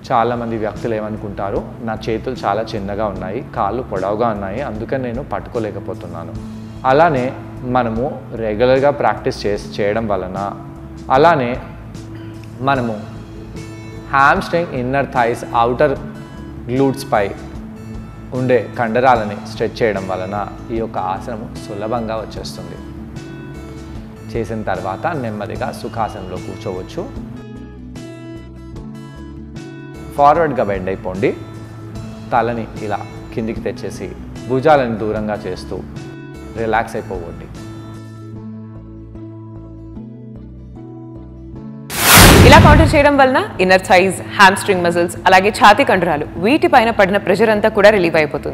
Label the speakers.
Speaker 1: చాలామంది వ్యక్తులు ఏమనుకుంటారు నా చేతులు చాలా చిన్నగా ఉన్నాయి కాళ్ళు పొడవుగా ఉన్నాయి అందుకని నేను పట్టుకోలేకపోతున్నాను అలానే మనము రెగ్యులర్గా ప్రాక్టీస్ చేసి చేయడం వలన అలానే మనము హ్యామ్స్ట్రింగ్ ఇన్నర్ థైస్ అవుటర్ గ్లూట్స్పై ఉండే కండరాలని స్ట్రెచ్ చేయడం వలన ఈ యొక్క ఆసనము సులభంగా వచ్చేస్తుంది చేసిన తర్వాత నెమ్మదిగా సుఖాసనంలో కూర్చోవచ్చు ఫార్వర్డ్గా బెండ్ అయిపోండి తలని ఇలా కిందికి తెచ్చేసి భుజాలను దూరంగా చేస్తూ రిలాక్స్ అయిపోవండి
Speaker 2: ఇలా కౌంటర్ చేయడం వలన ఇన్నర్ థైజ్ హ్యామ్స్ట్రింగ్ మజిల్స్ అలాగే ఛాతీ కండరాలు వీటిపైన పడిన ప్రెషర్ అంతా కూడా రిలీవ్ అయిపోతుంది